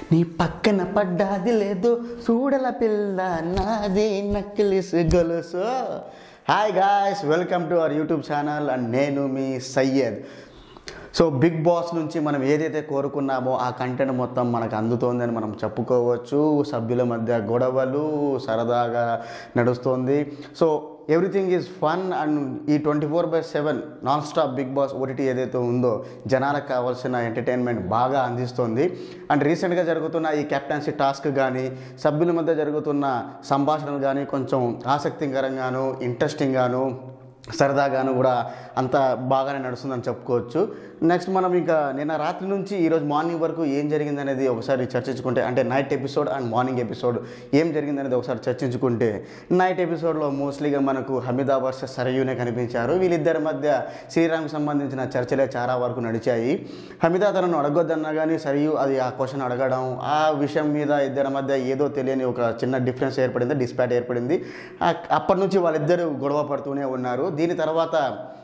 నీ పక్కన పడ్డాది లేదు చూడల పిల్ల నాది నక్కిలిస్ గొలుసు hi guys welcome to our YouTube channel and నేను మీ సయ్యద్ సో బిగ్ బాస్ నుంచి మనం ఏదైతే కోరుకున్నామో ఆ కంటెంట్ మొత్తం మనకు అందుతోందని మనం చెప్పుకోవచ్చు సభ్యుల మధ్య గొడవలు సరదాగా నడుస్తోంది so everything is fun and ఈ twenty four by seven non stop Bigg Boss OTT ఏదైతే ఉందో జనాలకు కావాల్సిన ఎంటర్టైన్మెంట్ బాగా అందిస్తుంది అండ్ రీసెంట్గా జరుగుతున్న ఈ కెప్టెన్సీ టాస్క్ కానీ సభ్యుల మధ్య జరుగుతున్న సంభాషణలు కానీ కొంచెం ఆసక్తికరంగాను ఇంట్రెస్టింగ్గాను సరదాగాను కూడా అంత బాగానే నడుస్తుందని చెప్పుకోవచ్చు నెక్స్ట్ మనం ఇంకా నిన్న రాత్రి నుంచి ఈరోజు మార్నింగ్ వరకు ఏం జరిగింది అనేది ఒకసారి చర్చించుకుంటే అంటే night episode and morning episode ఏం జరిగింది అనేది ఒకసారి చర్చించుకుంటే నైట్ ఎపిసోడ్లో మోస్ట్లీగా మనకు హమీదా వర్సెస్ సరయూనే కనిపించారు వీళ్ళిద్దరి మధ్య శ్రీరామ్కి సంబంధించిన చర్చలే చాలా వరకు నడిచాయి హమీదా తనను అడగొద్దన్నా కానీ సరియు అది ఆ క్వశ్చన్ అడగడం ఆ విషయం మీద ఇద్దరి మధ్య ఏదో తెలియని ఒక చిన్న డిఫరెన్స్ ఏర్పడింది డిస్పాట్ ఏర్పడింది ఆ- అప్పటి నుంచి వాళ్ళిద్దరూ గొడవ పడుతూనే ఉన్నారు దీని తర్వాత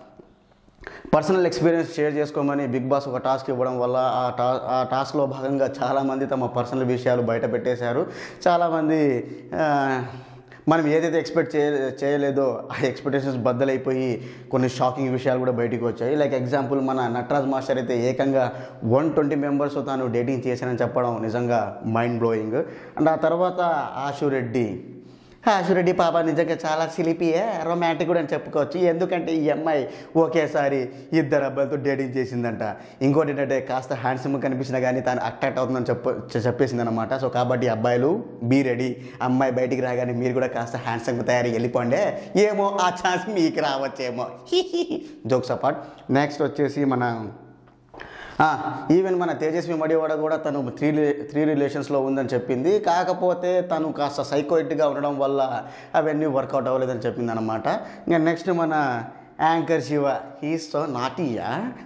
పర్సనల్ ఎక్స్పీరియన్స్ షేర్ చేసుకోమని బిగ్ బాస్ ఒక టాస్క్ ఇవ్వడం వల్ల ఆ టా ఆ టాస్క్లో భాగంగా చాలామంది తమ పర్సనల్ విషయాలు బయట పెట్టేశారు చాలామంది ఆ, మనం ఏదైతే ఎక్స్పెక్ట్ చేయ చేయలేదో ఆ ఎక్స్పెక్టేషన్స్ బద్దలైపోయి కొన్ని షాకింగ్ విషయాలు కూడా బయటికి వచ్చాయి లైక్ ఎగ్జాంపుల్ మన నటరాజ్ మాస్టర్ అయితే ఏకంగా వన్ ట్వంటీ మెంబర్స్ తాను డేటింగ్ చేశానని చెప్పడం నిజంగా మైండ్ బ్లోయింగ్ అండ్ ఆ తర్వాత ఆశు రెడ్డి ఆశురెడ్డి పాప నిజంగా చాలా సిలిపియే రొమాంటిక్ కూడా అని చెప్పుకోవచ్చు ఎందుకంటే ఈ అమ్మాయి ఒకేసారి ఇద్దరు అబ్బాయిలతో డేటింగ్ చేసిందంట ఇంకోటి ఏంటంటే కాస్త హ్యాండ్సమ్ కనిపించినా కానీ తాను అట్రాక్ట్ అవుతుందని చెప్ప చెప్పేసింది అనమాట సో కాబట్టి అబ్బాయిలు బీ రెడీ అమ్మాయి బయటికి రాగానే మీరు కూడా కాస్త హ్యాండ్సమ్ తయారీ వెళ్ళిపోండే ఏమో ఆ ఛాన్స్ మీకు రావచ్చేమో జోక్స్ అపార్ట్ నెక్స్ట్ వచ్చేసి మన ఈవెన్ మన తేజస్వి మడివాడ కూడా తను త్రీ త్రీ రిలేషన్స్లో ఉందని చెప్పింది కాకపోతే తను కాస్త సైకోయిట్గా ఉండడం వల్ల అవన్నీ వర్కౌట్ అవ్వలేదని చెప్పింది అనమాట ఇంకా నెక్స్ట్ మన యాంకర్ శివ హీస్ సో నాటియా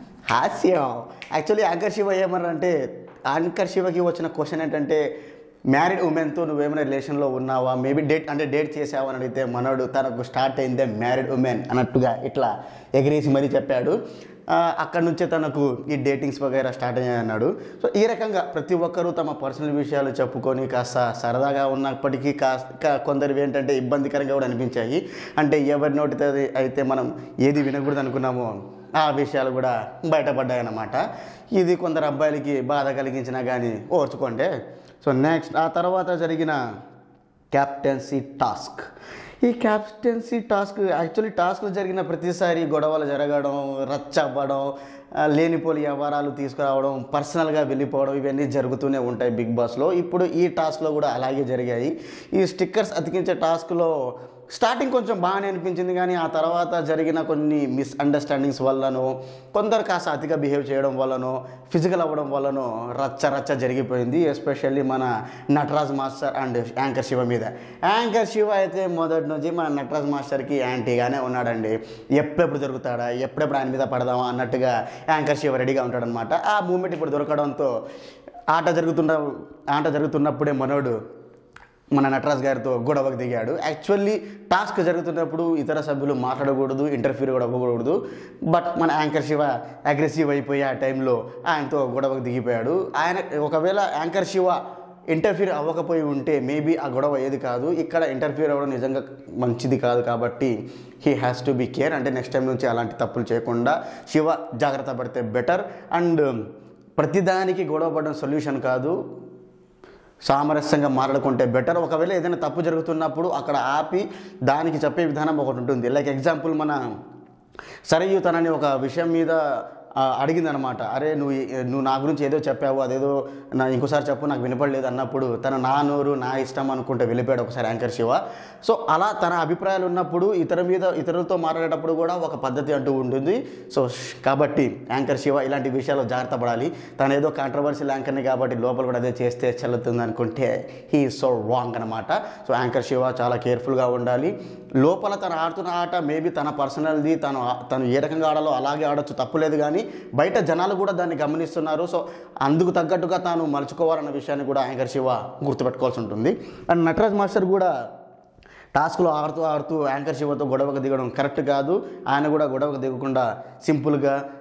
హాస్యం యాక్చువల్లీ యాంకర్ శివ ఏమన్నారంటే యాంకర్ శివకి వచ్చిన క్వశ్చన్ ఏంటంటే మ్యారీడ్ ఉమెన్తో నువ్వేమైనా రిలేషన్లో ఉన్నావా మేబీ డేట్ అంటే డేట్ చేసావా అని అడిగితే మనోడు తనకు స్టార్ట్ అయిందే మ్యారీడ్ ఉమెన్ అన్నట్టుగా ఇట్లా ఎగిరేసి మరీ చెప్పాడు ఆ, అక్కడ నుంచే తనకు ఈ డేటింగ్స్ వగైరా స్టార్ట్ అయ్యాయి అన్నాడు సో ఈ రకంగా ప్రతి ఒక్కరూ తమ పర్సనల్ విషయాలు చెప్పుకొని కాస్త సరదాగా ఉన్నప్పటికీ కాస్త కా- కొందరివి ఏంటంటే ఇబ్బందికరంగా కూడా అనిపించాయి అంటే ఎవరి నోటితో అయితే మనం ఏది వినకూడదు అనుకున్నామో ఆ విషయాలు కూడా బయటపడ్డాయి అన్నమాట ఇది కొందరు అబ్బాయిలకి బాధ కలిగించినా కానీ ఓర్చుకోండి సో నెక్స్ట్ ఆ తర్వాత జరిగిన క్యాప్టెన్సీ టాస్క్ ఈ క్యాప్టెన్సీ టాస్క్ యాక్చువల్లీ టాస్క్లు జరిగిన ప్రతిసారి గొడవలు జరగడం రచ్చవ్వడం ఆ, లేనిపోని వ్యవహారాలు తీసుకురావడం పర్సనల్గా వెళ్ళిపోవడం ఇవన్నీ జరుగుతూనే ఉంటాయి బిగ్ బాస్లో ఇప్పుడు ఈ టాస్క్లో కూడా అలాగే జరిగాయి ఈ స్టిక్కర్స్ అతికించే టాస్క్లో స్టార్టింగ్ కొంచెం బాగానే అనిపించింది కానీ ఆ తర్వాత జరిగిన కొన్ని మిస్అండర్స్టాండింగ్స్ వల్లనో కొందరు కాస్త అతిగా బిహేవ్ చేయడం వల్లనో ఫిజికల్ అవ్వడం వల్లనో రచ్చ రచ్చ జరిగిపోయింది ఎస్పెషల్లీ మన Nataraj master and anchor Shiva మీద యాంకర్ శివ అయితే మొదటి నుంచి మన నటరాజ్ మాస్టర్కి యాంటీగానే ఉన్నాడండి ఎప్పుడెప్పుడు దొరుకుతాడా ఎప్పుడెప్పుడు ఆయన మీద పడదామా అన్నట్టుగా యాంకర్ శివ రెడీగా ఉంటాడనమాట ఆ మూమెంట్ ఇప్పుడు దొరకడంతో ఆట జరుగుతున్న ఆట జరుగుతున్నప్పుడే మనోడు మన నటరాజ్ గారితో గొడవకు దిగాడు యాక్చువల్లీ టాస్క్ జరుగుతున్నప్పుడు ఇతర సభ్యులు మాట్లాడకూడదు ఇంటర్ఫీర్ కూడా అవ్వకూడదు బట్ మన యాంకర్ శివ అగ్రెసివ్ అయిపోయి ఆ టైంలో ఆయనతో గొడవకు దిగిపోయాడు ఆయన ఒకవేళ యాంకర్ శివ ఇంటర్ఫీర్ అవ్వకపోయి ఉంటే మేబీ ఆ గొడవ ఏది కాదు ఇక్కడ ఇంటర్ఫీర్ అవ్వడం నిజంగా మంచిది కాదు కాబట్టి he has to be care అంటే నెక్స్ట్ టైం నుంచి అలాంటి తప్పులు చేయకుండా శివ జాగ్రత్త పడితే బెటర్ అండ్ ప్రతిదానికి గొడవ పడడం సొల్యూషన్ కాదు సామరస్యంగా మాట్లాడుకుంటే బెటర్ ఒకవేళ ఏదైనా తప్పు జరుగుతున్నప్పుడు అక్కడ ఆపి దానికి చెప్పే విధానం ఒకటి ఉంటుంది లైక్ ఎగ్జాంపుల్ మన సరయు తనని ఒక విషయం మీద ఆ, అడిగిందనమాట అరే నువ్వు ఈ- నువ్వు నా గురించి ఏదో చెప్పావు అదేదో నా ఇంకోసారి చెప్పు నాకు వినపడలేదు అన్నప్పుడు తన నా నోరు నా ఇష్టం అనుకుంటే వెళ్ళిపోయాడు ఒకసారి యాంకర్ శివ సో అలా తన అభిప్రాయాలు ఉన్నప్పుడు ఇతర మీద ఇతరులతో మాట్లాడేటప్పుడు కూడా ఒక పద్ధతి అంటూ ఉంటుంది సో ష్- కాబట్టి యాంకర్ శివ ఇలాంటి విషయాల్లో జాగ్రత్త పడాలి తను ఏదో కాంట్రవర్షియల్ యాంకర్ని కాబట్టి లోపల కూడా అదే చేస్తే చెల్లుతుంది అనుకుంటే హీ సో రాంగ్ అనమాట సో యాంకర్ శివ చాలా కేర్ఫుల్గా ఉండాలి లోపల తను ఆడుతున్న ఆట మేబీ తన పర్సనల్ది తను ఆ- తను ఏ రకంగా ఆడాలో అలాగే ఆడొచ్చు తప్పులేదు కానీ బయట జనాలు కూడా దాన్ని గమనిస్తున్నారు సో అందుకు తగ్గట్టుగా తాను మలుచుకోవాలన్న విషయాన్ని కూడా యాంకర్ శివ గుర్తుపెట్టుకోవాల్సి ఉంటుంది అండ్ నటరాజ్ మాస్టర్ కూడా టాస్క్లో ఆడుతూ ఆడుతూ యాంకర్ శివతో గొడవకు దిగడం కరెక్ట్ కాదు ఆయన కూడా గొడవకు దిగకుండా సింపుల్గా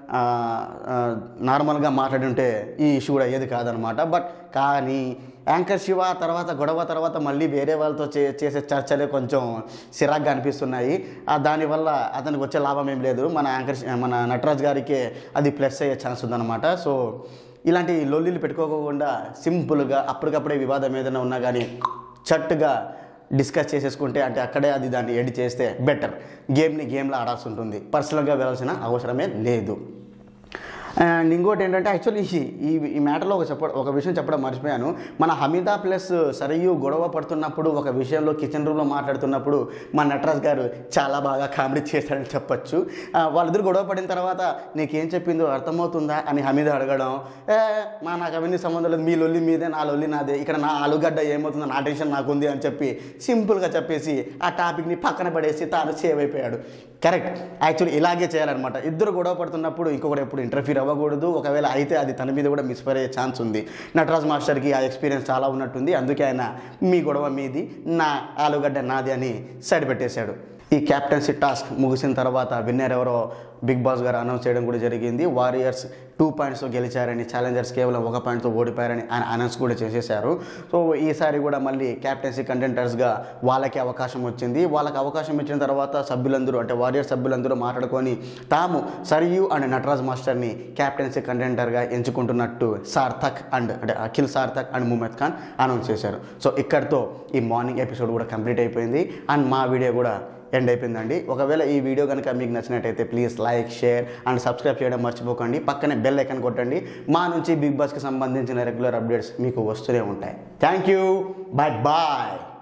ఆ, ఆ, నార్మల్గా మాట్లాడుంటే ఈ ఇష్యూ కూడా ఏది కాదనమాట బట్ కానీ యాంకర్ శివ తర్వాత గొడవ తర్వాత మళ్ళీ వేరే వాళ్ళతో చే చేసే చర్చలే కొంచెం సిరాగ్గా అనిపిస్తున్నాయి ఆ దానివల్ల అతనికి వచ్చే లాభం ఏం లేదు మన యాంకర్ శి- మన నటరాజ్ గారికి అది ప్లస్ అయ్యే ఛాన్స్ ఉందన్నమాట సో ఇలాంటి లొల్లిలు పెట్టుకోకుండా సింపుల్గా అప్పటికప్పుడే వివాదం ఏదైనా ఉన్నా కానీ చట్టుగా డిస్కస్ చేసేసుకుంటే అంటే అక్కడే అది దాన్ని ఎడి చేస్తే బెటర్ గేమ్ని గేమ్లో ఆడాల్సి ఉంటుంది పర్సనల్గా వెళ్ళాల్సిన అవసరమే లేదు అండ్ ఇంకోటి ఏంటంటే యాక్చువల్లీ ఈ ఈ మ్యాటర్లో ఒక చెప్ప ఒక విషయం చెప్పడం మర్చిపోయాను మన హమీదా ప్లస్ సరయు గొడవ పడుతున్నప్పుడు ఒక విషయంలో కిచెన్ రూమ్లో మాట్లాడుతున్నప్పుడు మా నటరాజ్ గారు చాలా బాగా కామెడీ చేశాడని చెప్పొచ్చు ఆ, వాళ్ళిద్దరు గొడవ పడిన తర్వాత నీకేం చెప్పిందో అర్థమవుతుందా అని హమీద అడగడం ఏ మా నాకు అవన్నీ సంబంధం లేదు మీ లొల్లి మీదే నా లొల్లి నాదే ఇక్కడ నా ఆలుగడ్డ ఏమవుతుందో నా టెన్షన్ నాకుంది అని చెప్పి సింపుల్గా చెప్పేసి ఆ టాపిక్ని పక్కన పడేసి తాను సేవ్ అయిపోయాడు కరెక్ట్ యాక్చువల్లీ ఇలాగే చేయాలన్నమాట ఇద్దరు గొడవ పడుతున్నప్పుడు ఇంకొకటి ఎప్పుడు ఇంటర్ఫీర్ అవ్వకూడదు ఒకవేళ అయితే అది తన మీద కూడా మిస్ఫైర్ అయ్యే ఛాన్స్ ఉంది నటరాజ్ మాస్టర్కి ఆ ఎక్స్పీరియన్స్ చాలా ఉన్నట్టుంది అందుకే ఆయన మీ గొడవ మీది నా ఆలుగడ్డ నాది అని సైడ్ పెట్టేశాడు ఈ క్యాప్టెన్సీ టాస్క్ ముగిసిన తర్వాత విన్నర్ ఎవరో బిగ్ బాస్ గారు అనౌన్స్ చేయడం కూడా జరిగింది వారియర్స్ టూ పాయింట్స్తో గెలిచారని ఛాలెంజర్స్ కేవలం ఒక పాయింట్తో ఓడిపోయారని ఆయన అనౌన్స్ కూడా చేసేశారు సో ఈసారి కూడా మళ్ళీ క్యాప్టెన్సీ కంటెంటర్స్గా వాళ్ళకి అవకాశం వచ్చింది వాళ్ళకి అవకాశం ఇచ్చిన తర్వాత సభ్యులందరూ అంటే వారియర్ సభ్యులందరూ మాట్లాడుకొని తాము సరియు అండ్ నటరాజ్ మాస్టర్ని క్యాప్టెన్సీ కంటెంటర్గా ఎంచుకుంటున్నట్టు సార్థక్ అండ్ అంటే అఖిల్ సార్థక్ అండ్ ముమెద్ ఖాన్ అనౌన్స్ చేశారు సో ఇక్కడితో ఈ మార్నింగ్ ఎపిసోడ్ కూడా కంప్లీట్ అయిపోయింది అండ్ మా వీడియో కూడా ఎండ్ అయిపోయిందండి ఒకవేళ ఈ వీడియో కనుక మీకు నచ్చినట్టయితే please like share and subscribe చేయడం మర్చిపోకండి పక్కనే బెల్ ఐకన్ కొట్టండి మా నుంచి బిగ్ బాస్కి సంబంధించిన రెగ్యులర్ అప్డేట్స్ మీకు వస్తూనే ఉంటాయి థ్యాంక్ యూ బై బాయ్